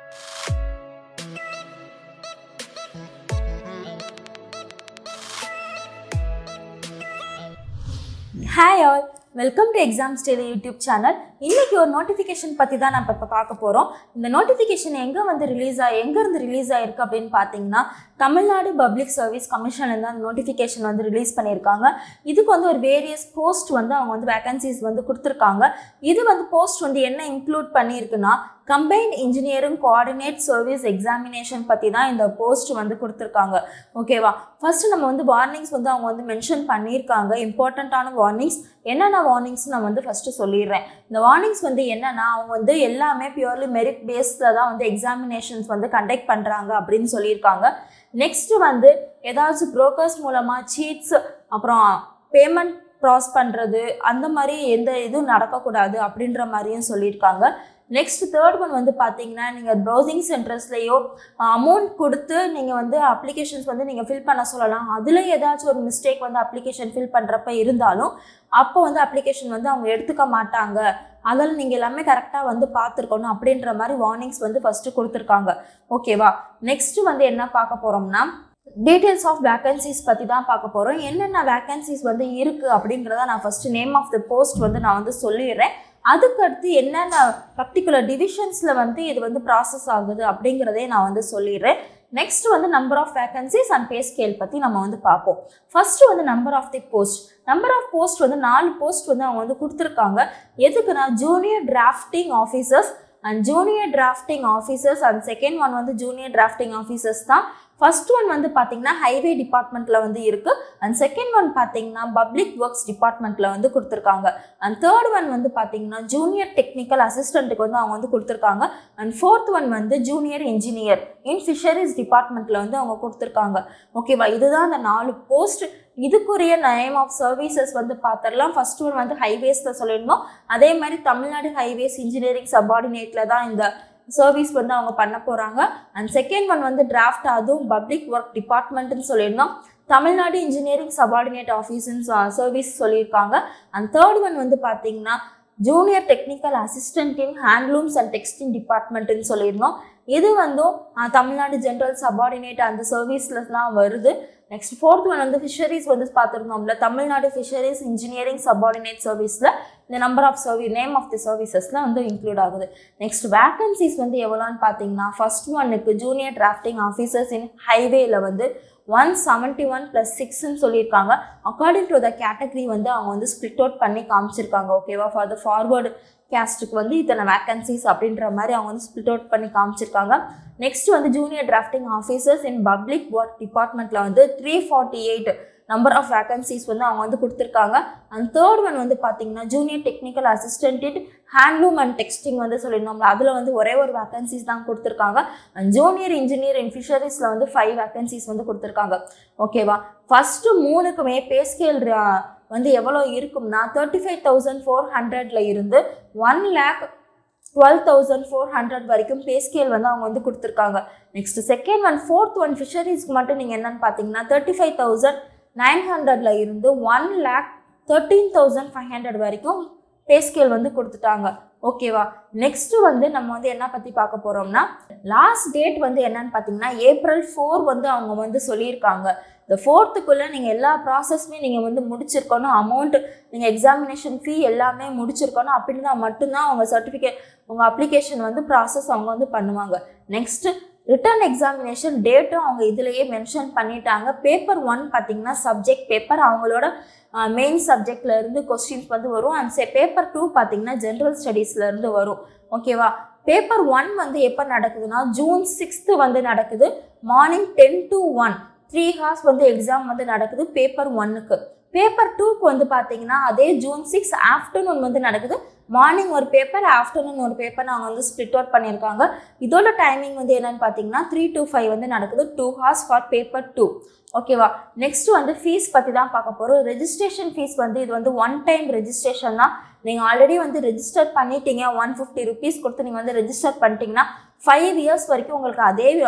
hi all welcome to exams daily YouTube channel இன்னைக்கு ஒரு notification பற்றி தான் நம்ம இப்போ பார்க்க போகிறோம் இந்த நோட்டிஃபிகேஷன் எங்கே வந்து ரிலீஸ் ஆகி எங்கேருந்து ரிலீஸ் ஆயிருக்கு அப்படின்னு பார்த்தீங்கன்னா தமிழ்நாடு பப்ளிக் சர்வீஸ் கமிஷன்லேருந்து அந்த நோட்டிஃபிகேஷன் வந்து ரிலீஸ் பண்ணியிருக்காங்க இதுக்கு வந்து ஒரு வேரியஸ் போஸ்ட் வந்து அவங்க வந்து வேகன்சிஸ் வந்து கொடுத்துருக்காங்க இது வந்து போஸ்ட் வந்து என்ன இன்க்ளூட் பண்ணியிருக்குன்னா combined engineering coordinate service examination பற்றி தான் இந்த போஸ்ட் வந்து கொடுத்துருக்காங்க ஓகேவா ஃபர்ஸ்ட் நம்ம வந்து வார்னிங்ஸ் வந்து அவங்க வந்து மென்ஷன் பண்ணியிருக்காங்க இம்பார்ட்டண்ட்டான வார்னிங்ஸ் என்னென்ன வார்னிங்ஸ் நான் வந்து ஃபஸ்ட்டு சொல்லிடுறேன் இந்த வார்னிங்ஸ் வந்து என்னென்னா அவங்க வந்து எல்லாமே பியூர்லி மெரிட் பேஸில் தான் வந்து எக்ஸாமினேஷன்ஸ் வந்து கண்டக்ட் பண்ணுறாங்க அப்படின்னு சொல்லியிருக்காங்க நெக்ஸ்ட் வந்து ஏதாச்சும் ப்ரோக்கர்ஸ் மூலமாக சீட்ஸ் அப்புறம் பேமெண்ட் க்ராஸ் பண்ணுறது அந்த மாதிரி எந்த இதுவும் நடக்கக்கூடாது அப்படின்ற மாதிரியும் சொல்லியிருக்காங்க நெக்ஸ்ட் தேர்ட் ஒன் வந்து பார்த்தீங்கன்னா நீங்கள் ப்ரௌசிங் சென்டர்ஸ்லேயோ அமௌண்ட் கொடுத்து நீங்கள் வந்து அப்ளிகேஷன்ஸ் வந்து நீங்கள் ஃபில் பண்ண சொல்லலாம் அதில் ஏதாச்சும் ஒரு மிஸ்டேக் வந்து அப்ளிகேஷன் ஃபில் பண்ணுறப்ப இருந்தாலும் அப்போ வந்து அப்ளிகேஷன் வந்து அவங்க எடுத்துக்க மாட்டாங்க அதில் நீங்கள் எல்லாமே கரெக்டாக வந்து பார்த்துருக்கணும் அப்படின்ற மாதிரி வார்னிங்ஸ் வந்து ஃபஸ்ட்டு கொடுத்துருக்காங்க ஓகேவா நெக்ஸ்ட்டு வந்து என்ன பார்க்க போகிறோம்னா டீட்டெயில்ஸ் ஆஃப் வேகன்சிஸ் பற்றி தான் பார்க்க போகிறோம் என்னென்ன வேகன்சிஸ் வந்து இருக்குது அப்படிங்கிறத நான் first name of the post வந்து நான் வந்து சொல்லிடுறேன் அதுக்கடுத்து என்னென்ன பர்டிகுலர் டிவிஷன்ஸில் வந்து இது வந்து ப்ராசஸ் ஆகுது அப்படிங்கிறதே நான் வந்து சொல்லிடுறேன் நெக்ஸ்ட் வந்து number of vacancies and pay scale பற்றி நம்ம வந்து பார்ப்போம் ஃபர்ஸ்ட் வந்து number of the post number of post வந்து நாலு போஸ்ட் வந்து அவங்க வந்து கொடுத்துருக்காங்க எதுக்குன்னா junior drafting officers and junior drafting officers and second one வந்து ஜூனியர் டிராஃப்டிங் ஆஃபீஸர்ஸ் தான் ஃபர்ஸ்ட் ஒன் வந்து பார்த்தீங்கன்னா ஹைவே டிபார்ட்மெண்ட்டில் வந்து இருக்குது அண்ட் செகண்ட் ஒன் பார்த்தீங்கன்னா பப்ளிக் ஒர்க்ஸ் டிபார்ட்மெண்ட்டில் வந்து கொடுத்துருக்காங்க அண்ட் தேர்ட் ஒன் வந்து பார்த்தீங்கன்னா ஜூனியர் டெக்னிக்கல் அசிஸ்டண்ட்டுக்கு வந்து அவங்க வந்து கொடுத்துருக்காங்க அண்ட் ஃபோர்த் ஒன் வந்து ஜூனியர் இன்ஜினியர் இன் ஃபிஷரிஸ் டிபார்ட்மெண்ட்டில் வந்து அவங்க கொடுத்துருக்காங்க ஓகேவா இதுதான் அந்த நாலு போஸ்ட் இதுக்குரிய நேம் ஆஃப் சர்வீசஸ் வந்து பார்த்துடலாம் ஃபர்ஸ்ட் ஒன் வந்து ஹைவேஸில் சொல்லியிருந்தோம் அதே மாதிரி தமிழ்நாடு ஹைவேஸ் இன்ஜினியரிங் சபார்டினேட்டில் தான் இந்த சர்வீஸ் வந்து அவங்க பண்ண போகிறாங்க அண்ட் செகண்ட் ஒன் வந்து டிராஃப்ட் அதுவும் பப்ளிக் ஒர்க் டிபார்ட்மெண்ட்னு சொல்லியிருந்தோம் தமிழ்நாடு இன்ஜினியரிங் சபார்டினேட் ஆஃபீஸ்ன்னு சர்வீஸ் சொல்லியிருக்காங்க அண்ட் தேர்ட் ஒன் வந்து பார்த்தீங்கன்னா junior technical assistant in handlooms and texting டிபார்ட்மெண்ட்டுன்னு சொல்லியிருந்தோம் இது வந்து தமிழ்நாடு ஜென்ரல் சபார்டினேட் அந்த சர்வீஸ்லாம் வருது நெக்ஸ்ட் ஃபோர்த் ஒன் வந்து ஃபிஷரிஸ் வந்து பார்த்துருந்தோம்ல தமிழ்நாடு ஃபிஷரிஸ் இன்ஜினியரிங் சபார்டினேட் சர்வீஸில் இந்த நம்பர் ஆஃப் சர்வீ நேம் ஆஃப் தி சர்வீசஸ்லாம் வந்து இன்க்ளூட் ஆகுது நெக்ஸ்ட் வேகன்சிஸ் வந்து எவ்வளோன்னு பார்த்தீங்கன்னா ஃபர்ஸ்ட் ஒன்னுக்கு ஜூனியர் டிராஃப்டிங் ஆஃபீஸர்ஸ் இன் ஹைவேல வந்து ஒன் செவன்ட்டி ஒன் ப்ளஸ் சிக்ஸ்ன்னு சொல்லியிருக்காங்க அக்கார்டிங் டு த கேட்டகரி வந்து அவங்க வந்து ஸ்ப்ளிட் அவுட் பண்ணி காமிச்சிருக்காங்க ஓகேவா ஃபார் த ஃபார்வர்டு கேஸ்ட்டுக்கு வந்து இத்தனை வேக்கன்சிஸ் அப்படின்ற மாதிரி அவங்க வந்து ஸ்ப்ளிட் அவுட் பண்ணி காமிச்சிருக்காங்க நெக்ஸ்ட் வந்து junior drafting officers in public work டிபார்ட்மெண்ட்டில் வந்து three forty eight number of vacancies வந்து அவங்க வந்து கொடுத்துருக்காங்க அண்ட் தேர்ட் ஒன் வந்து பார்த்தீங்கன்னா junior technical assistant in handloom and texting வந்து சொல்லியிருந்தோம்ல அதில் வந்து ஒரே ஒரு வேகன்சிஸ் தான் கொடுத்துருக்காங்க அண்ட் ஜூனியர் இன்ஜினியர் இன் ஃபிஷரிஸில் வந்து ஃபைவ் வேகன்சிஸ் வந்து கொடுத்துருக்காங்க ஓகேவா ஃபஸ்ட்டு மூணுக்குமே பே ஸ்கேல் வந்து எவ்வளோ இருக்கும்னா தேர்ட்டி ஃபைவ் தௌசண்ட் ஃபோர் ஹண்ட்ரட்ல இருந்து one lakh twelve thousand four hundred வரைக்கும் பே ஸ்கேல் வந்து அவங்க வந்து கொடுத்துருக்காங்க next second one fourth one ஃபிஷரிஸ்க்கு மட்டும் நீங்கள் என்னென்னு பார்த்தீங்கன்னா தேர்ட்டி ஃபைவ் தௌசண்ட் நைன் ஹண்ட்ரட்ல இருந்து one lakh thirteen thousand five hundred வரைக்கும் பே ஸ்கேல் வந்து கொடுத்துட்டாங்க ஓகேவா நெக்ஸ்ட் வந்து நம்ம வந்து என்ன பற்றி பார்க்க போகிறோம்னா லாஸ்ட் டேட் வந்து என்னன்னு பார்த்தீங்கன்னா ஏப்ரல் ஃபோர் வந்து அவங்க வந்து சொல்லியிருக்காங்க இந்த ஃபோர்த்துக்குள்ளே நீங்கள் எல்லா ப்ராசஸுமே நீங்கள் வந்து முடிச்சிருக்கணும் அமௌண்ட் நீங்கள் எக்ஸாமினேஷன் ஃபீ எல்லாமே முடிச்சிருக்கணும் அப்படின்னா மட்டும்தான் அவங்க சர்டிஃபிகேட் உங்கள் அப்ளிகேஷன் வந்து ப்ராசஸ் அவங்க வந்து பண்ணுவாங்க நெக்ஸ்ட்டு ரிட்டர்ன் எக்ஸாமினேஷன் டேட்டும் அவங்க இதுலேயே மென்ஷன் பண்ணிட்டாங்க பேப்பர் ஒன் பார்த்தீங்கன்னா சப்ஜெக்ட் பேப்பர் அவங்களோட மெயின் சப்ஜெக்ட்ல இருந்து கொஸ்டின்ஸ் வந்து வரும் அண்ட் சே பேப்பர் டூ பார்த்தீங்கன்னா ஜென்ரல் ஸ்டடீஸ்ல இருந்து வரும் ஓகேவா பேப்பர் ஒன் வந்து எப்போ நடக்குதுன்னா ஜூன் சிக்ஸ்த்து வந்து நடக்குது morning ten to one three hours வந்து எக்ஸாம் வந்து நடக்குது பேப்பர் ஒன்னுக்கு பேப்பர் டூக்கு வந்து பார்த்தீங்கன்னா அதே ஜூன் சிக்ஸ் ஆஃப்டர்நூன் வந்து நடக்குது மார்னிங் ஒரு பேப்பர் ஆஃப்டர்நூன் ஒரு பேப்பர் அவங்க வந்து ஸ்ப்ளிட் அவுட் பண்ணியிருக்காங்க இதோட டைமிங் வந்து என்னன்னு பார்த்தீங்கன்னா த்ரீ டு ஃபைவ் வந்து நடக்குது two hours for paper two ஓகேவா நெக்ஸ்ட் வந்து ஃபீஸ் பற்றி தான் பார்க்க போகிறோம் ரெஜிஸ்ட்ரேஷன் ஃபீஸ் வந்து இது வந்து ஒன் டைம் ரெஜிஸ்ட்ரேஷன் தான் நீங்கள் ஆல்ரெடி வந்து ரெஜிஸ்டர் பண்ணிட்டீங்க ஒன் ஃபிஃப்டி ருபீஸ் கொடுத்து நீங்கள் வந்து ரெஜிஸ்டர் பண்ணிட்டீங்கன்னா ஃபைவ் இயர்ஸ் வரைக்கும் உங்களுக்கு அதே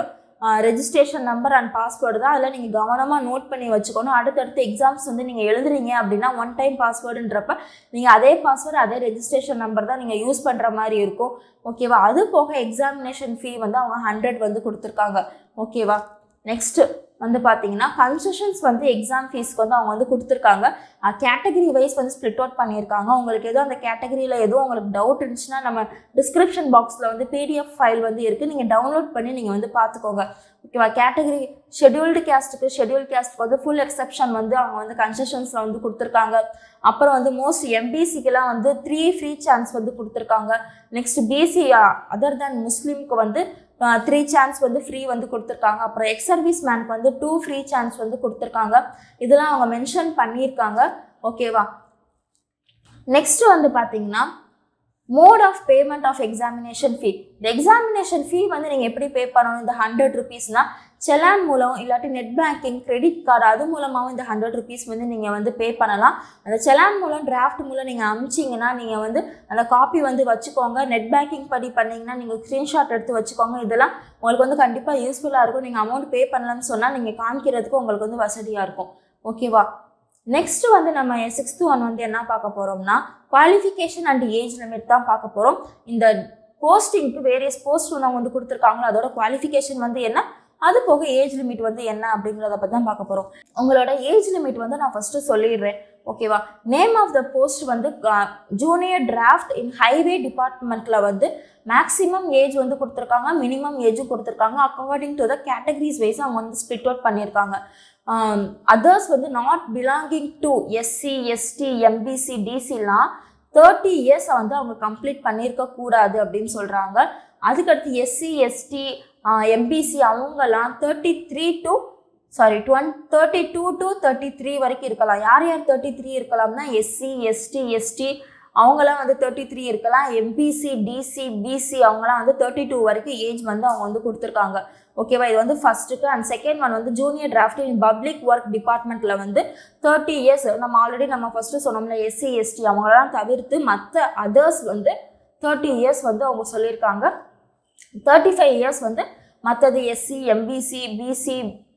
ரெஜிஸ்ட்ரேஷன் நம்பர் அண்ட் பாஸ்வேர்டு தான் அதில் நீங்கள் கவனமாக நோட் பண்ணி வச்சுக்கணும் அடுத்தடுத்து எக்ஸாம்ஸ் வந்து நீங்கள் எழுதுறீங்க அப்படின்னா ஒன் டைம் பாஸ்வேர்டுன்றப்ப நீங்கள் அதே பாஸ்வேர்டு அதே ரெஜிஸ்ட்ரேஷன் நம்பர் தான் நீங்கள் யூஸ் பண்ணுற மாதிரி இருக்கும் ஓகேவா அது போக எக்ஸாமினேஷன் ஃபீ வந்து அவங்க ஹண்ட்ரட் வந்து கொடுத்துருக்காங்க ஓகேவா நெக்ஸ்ட்டு வந்து பார்த்தீங்கன்னா கன்செஷன்ஸ் வந்து எக்ஸாம் ஃபீஸ்க்கு வந்து அவங்க வந்து கொடுத்துருக்காங்க கேட்டகரி வைஸ் வந்து ஸ்ப்ளிட் அவுட் பண்ணியிருக்காங்க உங்களுக்கு எதுவும் அந்த கேட்டகரியில் எதுவும் உங்களுக்கு டவுட் இருந்துச்சுன்னா நம்ம டிஸ்கிரிப்ஷன் பாக்ஸில் வந்து பிடிஎஃப் ஃபைல் வந்து இருக்குது நீங்கள் டவுன்லோட் பண்ணி நீங்கள் வந்து பார்த்துக்கோங்க ஓகேவா கேட்டகரி ஷெட்யூல்டு கேஸ்ட்டுக்கு ஷெட்யூல் கேஸ்ட்டுக்கு வந்து ஃபுல் எக்ஸப்ஷன் வந்து அவங்க வந்து கன்செஷன்ஸில் வந்து கொடுத்துருக்காங்க அப்புறம் வந்து மோஸ்ட் எம்பிசிக்கெலாம் வந்து த்ரீ ஃப்ரீ சான்ஸ் வந்து கொடுத்துருக்காங்க நெக்ஸ்ட் பிசி அதர் தேன் முஸ்லீம்க்கு வந்து த்ரீ சான்ஸ் வந்து ஃப்ரீ வந்து கொடுத்துருக்காங்க அப்புறம் எக்ஸ் சர்வீஸ் மேனுக்கு வந்து டூ ஃப்ரீ சான்ஸ் வந்து கொடுத்துருக்காங்க இதெல்லாம் அவங்க மென்ஷன் பண்ணியிருக்காங்க ஓகேவா நெக்ஸ்ட் வந்து பார்த்தீங்கன்னா mode of payment of examination fee இந்த எக்ஸாமினேஷன் ஃபீ வந்து நீங்கள் எப்படி பே பண்ணணும் இந்த ஹண்ட்ரட் ருபீஸ்னால் செலான் மூலம் இல்லாட்டி நெட் பேங்கிங் கிரெடிட் கார்டு அது மூலமாகவும் இந்த ஹண்ட்ரட் ருபீஸ் வந்து நீங்கள் வந்து பே பண்ணலாம் அந்த செலான் மூலம் டிராஃப்ட் மூலம் நீங்கள் அமிச்சிங்கன்னா நீங்கள் வந்து அந்த காப்பி வந்து வச்சுக்கோங்க நெட் பேங்கிங் படி பண்ணிங்கன்னா நீங்கள் ஸ்க்ரீன்ஷாட் எடுத்து வச்சுக்கோங்க இதெல்லாம் உங்களுக்கு வந்து கண்டிப்பாக யூஸ்ஃபுல்லாக இருக்கும் நீங்கள் அமௌண்ட் பே பண்ணலன்னு சொன்னால் நீங்கள் காமிக்கிறதுக்கு உங்களுக்கு வந்து வசதியாக இருக்கும் ஓகேவா நெக்ஸ்ட் வந்து நம்ம சிக்ஸ்த்து ஒன் வந்து என்ன பார்க்க போகிறோம்னா குவாலிஃபிகேஷன் அண்ட் ஏஜ் லிமிட் தான் பார்க்க போகிறோம் இந்த போஸ்டிங்க்கு வேரியஸ் போஸ்ட் ஒன்று வந்து கொடுத்துருக்காங்களோ அதோட குவாலிஃபிகேஷன் வந்து என்ன அது போக ஏஜ் லிமிட் வந்து என்ன அப்படிங்கிறத பற்றி தான் பார்க்க போகிறோம் உங்களோட ஏஜ் லிமிட் வந்து நான் ஃபஸ்ட்டு சொல்லிடுறேன் ஓகேவா நேம் ஆஃப் த போஸ்ட் வந்து ஜூனியர் டிராஃப்ட் இன் ஹைவே டிபார்ட்மெண்ட்டில் வந்து மேக்ஸிமம் ஏஜ் வந்து கொடுத்துருக்காங்க மினிமம் ஏஜும் கொடுத்துருக்காங்க according to the categories wise அவங்க வந்து ஸ்பிட் அவுட் பண்ணியிருக்காங்க அதர்ஸ் வந்து not belonging to SC ST MBC டிசிலாம் தேர்ட்டி இயர்ஸ் வந்து அவங்க கம்ப்ளீட் பண்ணியிருக்க கூடாது அப்படின்னு சொல்கிறாங்க அதுக்கடுத்து எஸ்சி எஸ்டி எம்பிசி அவங்கெல்லாம் thirty three to sorry twen thirty two to thirty three வரைக்கும் இருக்கலாம் யார் யார் தேர்ட்டி த்ரீ இருக்கலாம்னா எஸ்சி எஸ்டி எஸ்டி அவங்களாம் வந்து தேர்ட்டி த்ரீ இருக்கலாம் எம்பிசி டிசி பிசி அவங்களாம் வந்து தேர்ட்டி டூ வரைக்கும் ஏஜ் வந்து அவங்க வந்து கொடுத்துருக்காங்க ஓகேவா இது வந்து ஃபர்ஸ்ட்டுக்கு அண்ட் செகண்ட் ஒன் வந்து junior draft in public work டிபார்ட்மெண்ட்டில் வந்து தேர்ட்டி இயர்ஸ் நம்ம ஆல்ரெடி நம்ம ஃபஸ்ட்டு சொன்னோம்ல எஸ்சி எஸ்டி அவங்களெல்லாம் தவிர்த்து மற்ற அதர்ஸ் வந்து தேர்ட்டி இயர்ஸ் வந்து அவங்க சொல்லியிருக்காங்க தேர்ட்டி ஃபைவ் இயர்ஸ் வந்து மற்றது எஸ்சி எம்பிசி பிசி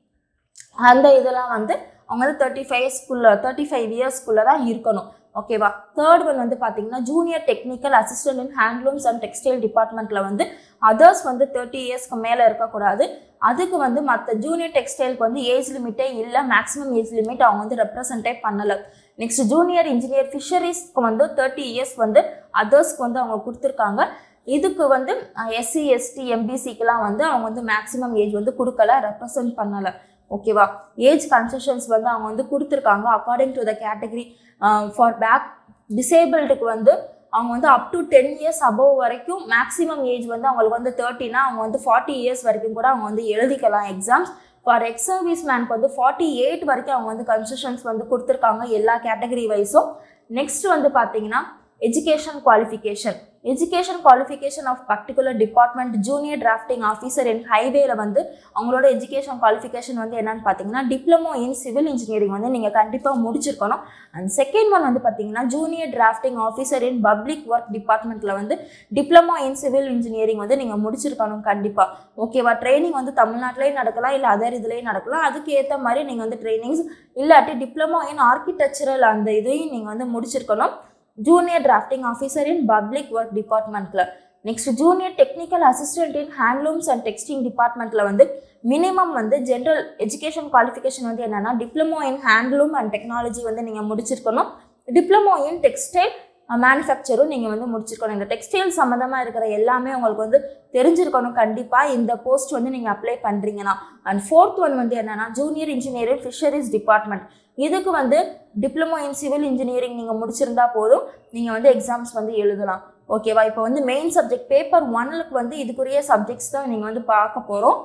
அந்த இதெல்லாம் வந்து அவங்க வந்து தேர்ட்டி ஃபைவ்ஸ்குள்ளே தேர்ட்டி ஃபைவ் இயர்ஸ்க்குள்ளே தான் இருக்கணும் ஓகேவா தேர்ட் ஒன் வந்து பார்த்தீங்கன்னா junior technical assistant in handlooms and textile டிபார்ட்மெண்ட்டில் வந்து அதர்ஸ் வந்து தேர்ட்டி இயர்ஸ்க்கு மேலே இருக்கக்கூடாது அதுக்கு வந்து மற்ற ஜூனியர் டெக்ஸ்டைலுக்கு வந்து ஏஜ் லிமிட்டே இல்லை மேக்ஸிமம் ஏஜ் லிமிட் அவங்க வந்து ரெப்ரசன்டே பண்ணலை நெக்ஸ்ட் ஜூனியர் இன்ஜினியர் ஃபிஷரிஸ்க்கு வந்து தேர்ட்டி இயர்ஸ் வந்து அதர்ஸ்க்கு வந்து அவங்க கொடுத்துருக்காங்க இதுக்கு வந்து எஸ்சி எஸ்டி எம்பிசிக்கெலாம் வந்து அவங்க வந்து மேக்ஸிமம் ஏஜ் வந்து கொடுக்கல ரெப்ரசன்ட் பண்ணலை ஓகேவா ஏஜ் கன்செஷன்ஸ் வந்து அவங்க வந்து கொடுத்துருக்காங்க according to the category for back டிசேபிள்டுக்கு வந்து அவங்க வந்து up to ten years above வரைக்கும் மேக்ஸிமம் ஏஜ் வந்து அவங்களுக்கு வந்து தேர்ட்டினா அவங்க வந்து ஃபார்ட்டி இயர்ஸ் வரைக்கும் கூட அவங்க வந்து எழுதிக்கலாம் எக்ஸாம்ஸ் ஃபார் எக்ஸ் சர்வீஸ் மேனுக்கு வந்து ஃபார்ட்டி எயிட் வரைக்கும் அவங்க வந்து கன்செஷன்ஸ் வந்து கொடுத்துருக்காங்க எல்லா கேட்டகரி வைஸும் நெக்ஸ்ட் வந்து பார்த்தீங்கன்னா education qualification education qualification of particular department junior drafting officer in ஹைவேல வந்து அவங்களோட எஜுகேஷன் குவாலிஃபிகேஷன் வந்து என்னன்னு பார்த்தீங்கன்னா டிப்ளமோ இன் சிவில் இன்ஜினியரிங் வந்து நீங்கள் கண்டிப்பாக முடிச்சிருக்கணும் அண்ட் செகண்ட் ஒன் வந்து பார்த்தீங்கன்னா junior drafting officer in public work டிபார்ட்மெண்ட்டில் வந்து டிப்ளமோ இன் சிவில் இன்ஜினியரிங் வந்து நீங்கள் முடிச்சிருக்கணும் கண்டிப்பாக ஓகேவா ட்ரைனிங் வந்து தமிழ்நாட்டிலேயே நடக்கலாம் இல்லை அதர் இதுலேயும் நடக்கலாம் அதுக்கு ஏற்ற மாதிரி நீங்கள் வந்து ட்ரைனிங்ஸ் இல்லாட்டி டிப்ளமோ இன் ஆர்கிடெக்சரல் அந்த இதையும் நீங்கள் வந்து முடிச்சிருக்கணும் junior drafting officer in public work டிபார்ட்மெண்ட்டில் next junior technical assistant in handlooms and textile டிபார்ட்மெண்ட்டில் வந்து மினிமம் வந்து ஜென்ரல் எஜுகேஷன் குவாலிஃபிகேஷன் வந்து என்னென்னா diploma in handloom and technology வந்து நீங்கள் முடிச்சிருக்கணும் டிப்ளமோ இன் டெக்ஸ்டைல் மேனுஃபேக்சரும் நீங்கள் வந்து முடிச்சிருக்கணும் இந்த டெக்ஸ்டைல் சம்மந்தமாக இருக்கிற எல்லாமே உங்களுக்கு வந்து தெரிஞ்சிருக்கணும் கண்டிப்பாக இந்த போஸ்ட் வந்து நீங்கள் அப்ளை பண்ணுறீங்கன்னா அண்ட் ஃபோர்த் ஒன் வந்து என்னென்னா ஜூனியர் இன்ஜினியரிங் ஃபிஷரிஸ் டிபார்ட்மெண்ட் இதுக்கு வந்து டிப்ளமோ இன் சிவில் இன்ஜினியரிங் நீங்கள் முடிச்சிருந்தா போதும் நீங்கள் வந்து எக்ஸாம்ஸ் வந்து எழுதலாம் ஓகேவா இப்போ வந்து மெயின் சப்ஜெக்ட் பேப்பர் ஒன்னுக்கு வந்து இதுக்குரிய சப்ஜெக்ட்ஸ் தான் நீங்கள் வந்து பார்க்க போகிறோம்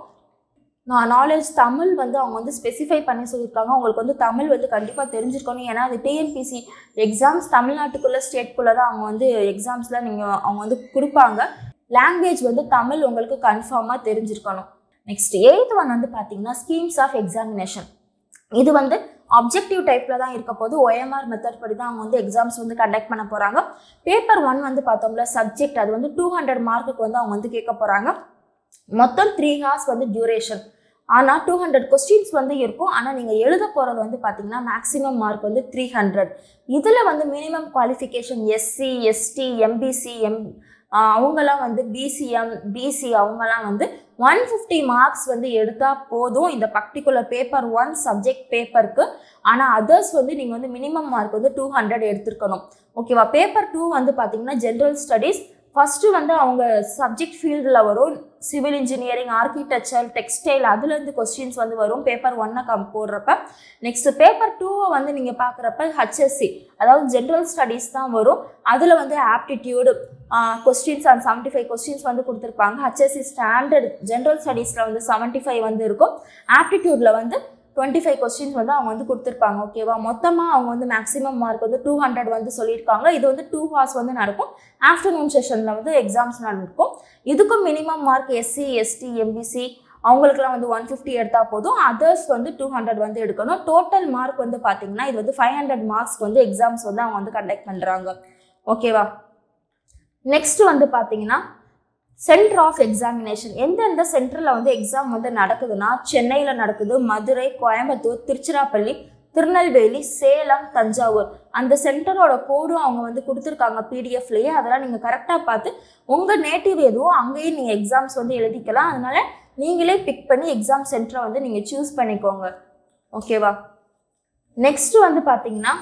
நான் நாலேஜ் தமிழ் வந்து அவங்க வந்து ஸ்பெசிஃபை பண்ணி சொல்லியிருக்காங்க உங்களுக்கு வந்து தமிழ் வந்து கண்டிப்பாக தெரிஞ்சிருக்கணும் ஏன்னா அது டிஎன்பிசி எக்ஸாம்ஸ் தமிழ்நாட்டுக்குள்ளே ஸ்டேட்குள்ளே தான் அவங்க வந்து எக்ஸாம்ஸில் நீங்கள் அவங்க வந்து கொடுப்பாங்க லாங்குவேஜ் வந்து தமிழ் உங்களுக்கு கன்ஃபார்மாக தெரிஞ்சிருக்கணும் நெக்ஸ்ட் எயித் ஒன் வந்து பார்த்தீங்கன்னா ஸ்கீம்ஸ் ஆஃப் எக்ஸாமினேஷன் இது வந்து அப்ஜெக்டிவ் டைப்பில் தான் இருக்க போது OMR மெத்தட் படி தான் அவங்க வந்து எக்ஸாம்ஸ் வந்து கண்டக்ட் பண்ண போகிறாங்க பேப்பர் ஒன் வந்து பார்த்தோம்ல சப்ஜெக்ட் அது வந்து டூ ஹண்ட்ரட் மார்க்குக்கு வந்து அவங்க வந்து கேட்க போகிறாங்க மொத்தம் த்ரீ ஹார்ஸ் வந்து டியூரேஷன் ஆனால் டூ ஹண்ட்ரட் கொஸ்டின்ஸ் வந்து இருக்கும் ஆனால் நீங்கள் எழுத போகிறது வந்து பார்த்தீங்கன்னா மேக்ஸிமம் மார்க் வந்து த்ரீ ஹண்ட்ரட் இதில் வந்து minimum qualification SC ST MBC M அவங்கெல்லாம் வந்து பிசிஎம் பிசி அவங்கெல்லாம் வந்து ஒன் ஃபிஃப்டி மார்க்ஸ் வந்து எடுத்தால் போதும் இந்த பர்டிகுலர் பேப்பர் ஒன் சப்ஜெக்ட் பேப்பருக்கு ஆனால் அதர்ஸ் வந்து நீங்கள் வந்து மினிமம் மார்க் வந்து டூ ஹண்ட்ரட் எடுத்துருக்கணும் ஓகேவா பேப்பர் டூ வந்து பார்த்தீங்கன்னா ஜென்ரல் ஸ்டடீஸ் ஃபஸ்ட்டு வந்து அவங்க சப்ஜெக்ட் ஃபீல்டில் வரும் சிவில் இன்ஜினியரிங் ஆர்கிடெக்சர் டெக்ஸ்டைல் அதுலேருந்து கொஸ்டின்ஸ் வந்து வரும் பேப்பர் ஒன்னை கம் போடுறப்ப நெக்ஸ்ட் பேப்பர் டூவை வந்து நீங்கள் பார்க்குறப்ப ஹச்எஸ்சி அதாவது ஜென்ரல் ஸ்டடீஸ் தான் வரும் அதில் வந்து aptitude questions and seventy five questions வந்து கொடுத்துருப்பாங்க ஹச்எஸ்சி ஸ்டாண்டர்ட் ஜென்ரல் ஸ்டடீஸில் வந்து செவன்ட்டி ஃபைவ் வந்து இருக்கும் ஆப்டிடியூடில் வந்து டுவெண்ட்டி ஃபைவ் கொஸ்டின்ஸ் வந்து அவங்க வந்து கொடுத்துருப்பாங்க ஓகேவா மொத்தமாக அவங்க வந்து மேக்ஸிமம் மார்க் வந்து டூ ஹண்ட்ரட் வந்து சொல்லியிருக்காங்க இது வந்து டூ ஹார்ஸ் வந்து நடக்கும் ஆஃப்டர்நூன் செஷனில் வந்து எக்ஸாம்ஸ் நடக்கும் இதுக்கும் minimum mark SC ST MBC அவங்களுக்குலாம் வந்து ஒன் ஃபிஃப்டி எடுத்தால் போதும் அதர்ஸ் வந்து டூ ஹண்ட்ரட் வந்து எடுக்கணும் டோட்டல் மார்க் வந்து பார்த்தீங்கன்னா இது வந்து ஃபைவ் ஹண்ட்ரட் மார்க்ஸ் வந்து எக்ஸாம்ஸ் வந்து அவங்க வந்து கண்டக்ட் பண்ணுறாங்க ஓகேவா நெக்ஸ்ட் வந்து பார்த்தீங்கன்னா சென்டர் ஆஃப் எக்ஸாமினேஷன் எந்தெந்த சென்டரில் வந்து எக்ஸாம் வந்து நடக்குதுன்னா சென்னையில் நடக்குது மதுரை கோயம்புத்தூர் திருச்சிராப்பள்ளி திருநெல்வேலி சேலம் தஞ்சாவூர் அந்த சென்டரோட கோடும் அவங்க வந்து கொடுத்துருக்காங்க பிடிஎஃப்லேயே அதெல்லாம் நீங்கள் கரெக்டாக பார்த்து உங்கள் நேட்டிவ் எதுவோ அங்கேயும் நீங்கள் எக்ஸாம்ஸ் வந்து எழுதிக்கலாம் அதனால நீங்களே பிக் பண்ணி எக்ஸாம் சென்டரை வந்து நீங்கள் சூஸ் பண்ணிக்கோங்க ஓகேவா நெக்ஸ்ட் வந்து பார்த்தீங்கன்னா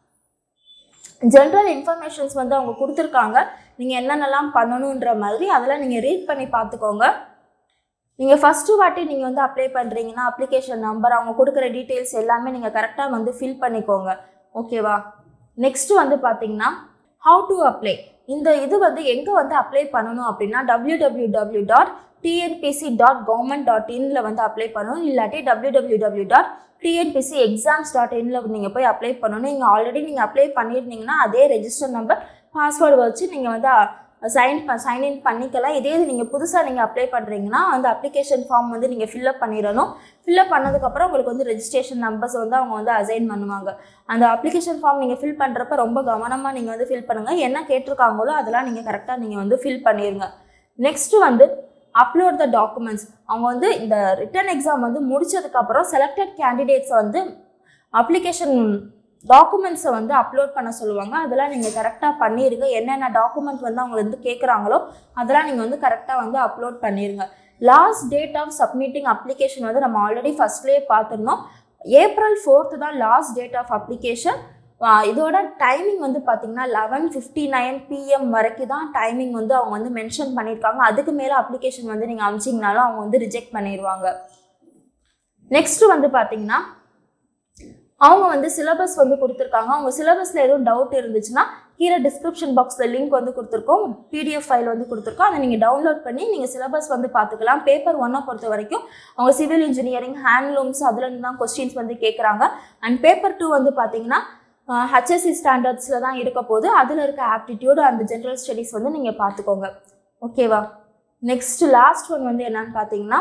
ஜென்ரல் இன்ஃபர்மேஷன்ஸ் வந்து அவங்க கொடுத்துருக்காங்க நீங்கள் என்னென்னலாம் பண்ணணுன்ற மாதிரி அதெல்லாம் நீங்கள் ரீட் பண்ணி பார்த்துக்கோங்க நீங்கள் ஃபஸ்ட்டு வாட்டி நீங்கள் வந்து அப்ளை பண்ணுறீங்கன்னா அப்ளிகேஷன் நம்பர் அவங்க கொடுக்குற டீட்டெயில்ஸ் எல்லாமே நீங்கள் கரெக்டாக வந்து ஃபில் பண்ணிக்கோங்க ஓகேவா நெக்ஸ்ட்டு வந்து பார்த்தீங்கன்னா ஹவு டு அப்ளை இந்த இது வந்து எங்கே வந்து அப்ளை பண்ணணும் அப்படின்னா W W W dot TNPSC dot government dot இன்ல வந்து அப்ளை பண்ணணும் இல்லாட்டி W W W dot TNPSC exams dot இன்ல நீங்கள் போய் அப்ளை பண்ணணும் நீங்கள் ஆல்ரெடி நீங்கள் அப்ளை பண்ணியிருந்தீங்கன்னா அதே ரெஜிஸ்டர் நம்பர் பாஸ்வேர்டு வச்சு நீங்கள் வந்து சைன் சைன்இன் பண்ணிக்கலாம் இதே இது நீங்கள் புதுசாக நீங்கள் அப்ளை பண்ணுறீங்கன்னா அந்த அப்ளிகேஷன் ஃபார்ம் வந்து நீங்கள் ஃபில்அப் பண்ணிடணும் ஃபில்அப் பண்ணதுக்கப்புறம் உங்களுக்கு வந்து ரெஜிஸ்ட்ரேஷன் நம்பர்ஸ் வந்து அவங்க வந்து அசைன் பண்ணுவாங்க அந்த அப்ளிகேஷன் ஃபார்ம் நீங்கள் ஃபில் பண்ணுறப்ப ரொம்ப கவனமாக நீங்கள் வந்து ஃபில் பண்ணுங்கள் என்ன கேட்டிருக்காங்களோ அதெல்லாம் நீங்கள் கரெக்டாக நீங்கள் வந்து ஃபில் பண்ணிடுங்க நெக்ஸ்ட்டு வந்து அப்லோட் த டாக்குமெண்ட்ஸ் அவங்க வந்து இந்த ரிட்டன் எக்ஸாம் வந்து முடிச்சதுக்கப்புறம் செலக்டட் கேண்டிடேட்ஸை வந்து அப்ளிகேஷன் டாக்குமெண்ட்ஸை வந்து அப்லோட் பண்ண சொல்லுவாங்க அதெல்லாம் நீங்கள் கரெக்டாக பண்ணிடுங்க என்னென்ன டாக்குமெண்ட் வந்து அவங்க வந்து கேட்குறாங்களோ அதெல்லாம் நீங்கள் வந்து கரெக்டாக வந்து அப்லோட் பண்ணிடுங்க last date of submitting application வந்து நம்ம ஆல்ரெடி ஃபஸ்ட்லேயே பார்த்துருந்தோம் ஏப்ரல் ஃபோர்த்து தான் லாஸ்ட் டேட் ஆஃப் அப்ளிகேஷன் இதோட டைமிங் வந்து பார்த்திங்கன்னா லெவன் ஃபிஃப்டி நைன் பிஎம் வரைக்கும் தான் டைமிங் வந்து அவங்க வந்து மென்ஷன் பண்ணியிருக்காங்க அதுக்கு மேலே அப்ளிகேஷன் வந்து நீங்கள் அமிச்சிங்கனாலும் அவங்க வந்து ரிஜெக்ட் பண்ணிடுவாங்க நெக்ஸ்ட்டு வந்து பார்த்தீங்கன்னா அவங்க வந்து சிலபஸ் வந்து கொடுத்துருக்காங்க அவங்க சிலபஸில் எதுவும் டவுட் இருந்துச்சுன்னா கீழே டிஸ்கிரிப்ஷன் பாக்ஸில் லிங்க் வந்து கொடுத்துருக்கோம் பிடிஎஃப் ஃபைல் வந்து கொடுத்துருக்கோம் அதை நீங்கள் டவுன்லோட் பண்ணி நீங்கள் சிலபஸ் வந்து பார்த்துக்கலாம் பேப்பர் ஒன்னை பொறுத்த வரைக்கும் அவங்க சிவில் இன்ஜினியரிங் ஹேண்ட்லூம்ஸ் அதுலேருந்து தான் கொஸ்டின்ஸ் வந்து கேட்குறாங்க அண்ட் பேப்பர் டூ வந்து பார்த்தீங்கன்னா ஹச்எஸ்சி ஸ்டாண்டர்ட்ஸில் தான் இருக்க போது அதில் இருக்க ஆப்டிடியூடு அந்த ஜென்ரல் ஸ்டடீஸ் வந்து நீங்கள் பார்த்துக்கோங்க ஓகேவா நெக்ஸ்ட் லாஸ்ட் ஒன் வந்து என்னன்னு பார்த்தீங்கன்னா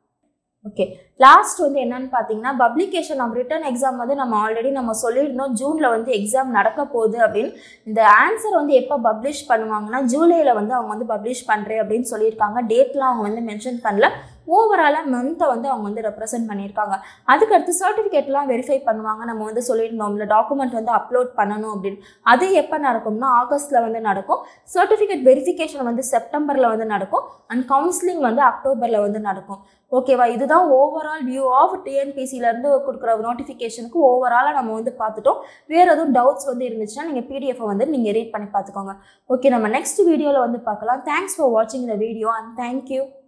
ஓகே லாஸ்ட் வந்து என்னன்னு பார்த்தீங்கன்னா பப்ளிகேஷன் ஆஃப் ரிட்டன் எக்ஸாம் வந்து நம்ம ஆல்ரெடி நம்ம சொல்லியிருந்தோம் ஜூனில் வந்து எக்ஸாம் நடக்க போகுது அப்படின்னு இந்த ஆன்சர் வந்து எப்போ பப்ளிஷ் பண்ணுவாங்கன்னா ஜூலையில் வந்து அவங்க வந்து பப்ளிஷ் பண்ணுறேன் அப்படின்னு சொல்லியிருக்காங்க டேட்லாம் அவங்க வந்து மென்ஷன் பண்ணல ஓவராலாக மந்த்தை வந்து அவங்க வந்து ரெப்ரசென்ட் பண்ணியிருக்காங்க அதுக்கடுத்து சர்டிஃபிகேட்லாம் வெரிஃபை பண்ணுவாங்க நம்ம வந்து சொல்லியிருந்தோம் இல்லை டாக்குமெண்ட் வந்து அப்லோட் பண்ணணும் அப்படின்னு அது எப்போ நடக்கும்னா ஆகஸ்ட்டில் வந்து நடக்கும் சர்டிஃபிகேட் வெரிஃபிகேஷன் வந்து செப்டம்பரில் வந்து நடக்கும் அண்ட் கவுன்சிலிங் வந்து அக்டோபரில் வந்து நடக்கும் ஓகேவா இதுதான் ஓவரால் வியூ ஆஃப் டிஎன்பிசிலேருந்து கொடுக்குற நோட்டிஃபிகேஷனுக்கு ஓவராலாக நம்ம வந்து பார்த்துட்டோம் வேறு எதுவும் டவுட்ஸ் வந்து இருந்துச்சுன்னா நீங்கள் பிடிஎஃப் வந்து நீங்கள் ரீட் பண்ணி பார்த்துக்கோங்க ஓகே நம்ம நெக்ஸ்ட் வீடியோவில் வந்து பார்க்கலாம் தேங்க்ஸ் ஃபார் வாட்சிங் த வீடியோ அண்ட் தேங்க்யூ